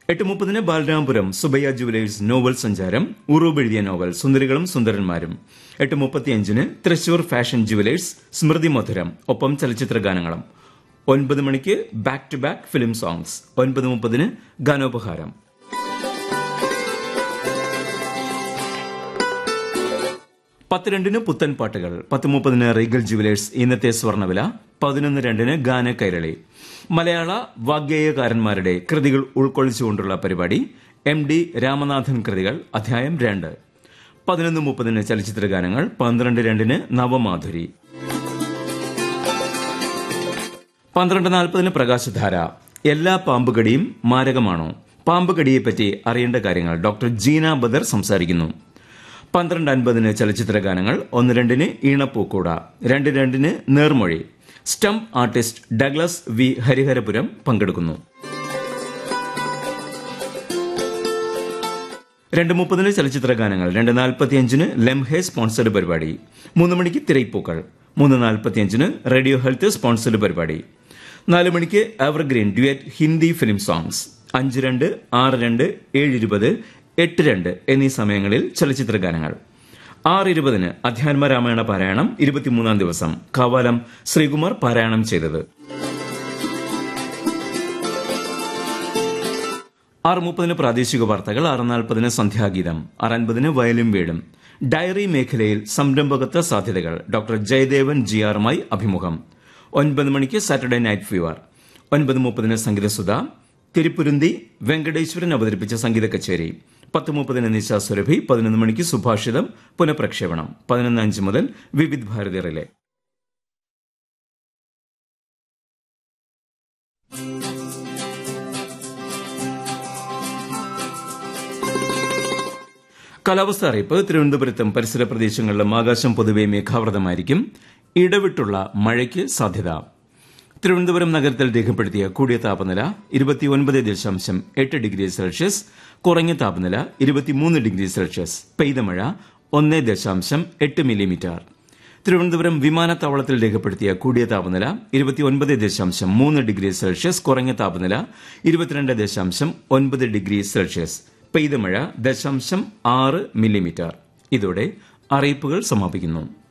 എട്ട് മുപ്പതിന് Balaramapuram Subbaiah jewellers novel സഞ്ചാരം ഉറൂബ് എഴുതിയ നോവൽ സുന്ദരികളും സുന്ദരന്മാരും എട്ട് മുപ്പത്തിയഞ്ചിന് തൃശൂർ ഫാഷൻ ജുവലേഴ്സ് സ്മൃതി മധുരം ഒപ്പം ചലച്ചിത്ര ഗാനങ്ങളും ഒൻപത് മണിക്ക് back to back film songs ഒൻപത് മുപ്പതിന് ഗാനോപഹാരം പത്ത് രണ്ടിന് പുത്തൻ പാട്ടുകൾ പത്ത് മുപ്പതിന് റീഗൽ ജുവലേഴ്സ് ഇന്നത്തെ സ്വർണ്ണവില പതിനൊന്ന് രണ്ടിന് ഗാന കൈരളി മലയാള വാഗ്ഗേയകാരന്മാരുടെ കൃതികൾ ഉൾക്കൊള്ളിച്ചുകൊണ്ടുള്ള പരിപാടി എം ഡി രാമനാഥൻ കൃതികൾ അധ്യായം രണ്ട് പതിനൊന്ന് മുപ്പതിന് ചലച്ചിത്ര ഗാനങ്ങൾ പന്ത്രണ്ട് രണ്ടിന് നവമാധുരി പന്ത്രണ്ട് നാൽപ്പതിന് പ്രകാശധാര എല്ലാ പാമ്പുകടിയും മാരകമാണോ പാമ്പുകടിയെപ്പറ്റി അറിയേണ്ട കാര്യങ്ങൾ ഡോക്ടർ ജീന ബദർ സംസാരിക്കുന്നു പന്ത്രണ്ട് അൻപതിന് ചലച്ചിത്ര ഗാനങ്ങൾ ഒന്ന് രണ്ടിന് ഈണപ്പൂക്കൂട രണ്ട് രണ്ടിന് നേർമൊഴി സ്റ്റംപ് ആർട്ടിസ്റ്റ് ഡഗ്ലസ് വി ഹരിഹരപുരം പങ്കെടുക്കുന്നു രണ്ട് മുപ്പതിന് ചലച്ചിത്ര ഗാനങ്ങൾ രണ്ട് നാൽപ്പത്തിയഞ്ചിന് ലെംഹെ സ്പോൺസർഡ് പരിപാടി മൂന്ന് മണിക്ക് തിരയിപ്പൂക്കൾ മൂന്ന് നാൽപ്പത്തിയഞ്ചിന് റേഡിയോ ഹെൽത്ത് സ്പോൺസർഡ് പരിപാടി നാല് മണിക്ക് evergreen duet Hindi film songs അഞ്ച് രണ്ട് ആറ് രണ്ട് ഏഴ് ഇരുപത് എട്ട് രണ്ട് എന്നീ സമയങ്ങളിൽ ചലച്ചിത്ര ഗാനങ്ങൾ ആറ് ഇരുപതിന് അധ്യാത്മ രാമായണ പാരായണം ഇരുപത്തിമൂന്നാം ദിവസം കാവാലം ശ്രീകുമാർ പാരായണം ചെയ്തത് ആറ് മുപ്പതിന് പ്രാദേശിക വാർത്തകൾ ആറ് നാൽപ്പതിന് സന്ധ്യാഗീതം ആറ് അൻപതിന് വയലും വീടും ഡയറി മേഖലയിൽ സംരംഭകത്വ സാധ്യതകൾ ഡോക്ടർ ജയദേവൻ ജി ആറുമായി അഭിമുഖം ഒൻപത് മണിക്ക് സാറ്റർഡേ നൈറ്റ് ഫീവർ ഒൻപത് മുപ്പതിന് സംഗീതസുധ തിരുപ്പുരുന്തി വെങ്കടേശ്വരൻ അവതരിപ്പിച്ച സംഗീത കച്ചേരി പത്ത് മുപ്പതിന് നിശ സുരഭി പതിനൊന്ന് മണിക്ക് സുഭാഷിതം പുനഃപ്രക്ഷേപണം പതിനൊന്ന് അഞ്ച് മുതൽ വിവിധ് ഭാരതി റിലേ കാലാവസ്ഥ അറിയിപ്പ് തിരുവനന്തപുരത്തും പരിസര പ്രദേശങ്ങളിലും ആകാശം പൊതുവെ മേഘാവൃതമായിരിക്കും ഇടവിട്ടുള്ള മഴയ്ക്ക് സാധ്യത തിരുവനന്തപുരം നഗരത്തിൽ രേഖപ്പെടുത്തിയ കൂടിയ താപനില ഇരുപത്തിയൊൻപത് ദശാംശം എട്ട് ഡിഗ്രി സെൽഷ്യസ് കുറഞ്ഞ താപനില ഇരുപത്തിമൂന്ന് ഡിഗ്രി സെൽഷ്യസ് പെയ്ത മഴ ഒന്ന് ദശാംശം എട്ട് മില്ലിമീറ്റർ തിരുവനന്തപുരം വിമാനത്താവളത്തിൽ രേഖപ്പെടുത്തിയ കൂടിയ താപനില ഇരുപത്തിയൊൻപത് ദശാംശം മൂന്ന് ഡിഗ്രി സെൽഷ്യസ് കുറഞ്ഞ താപനില ഇരുപത്തിരണ്ട് ദശാംശം ഒൻപത് ഡിഗ്രി സെൽഷ്യസ് പെയ്ത മഴ ദശാംശം ആറ് മില്ലിമീറ്റർ ഇതോടെ അറിയിപ്പുകൾ സമാപിക്കുന്നു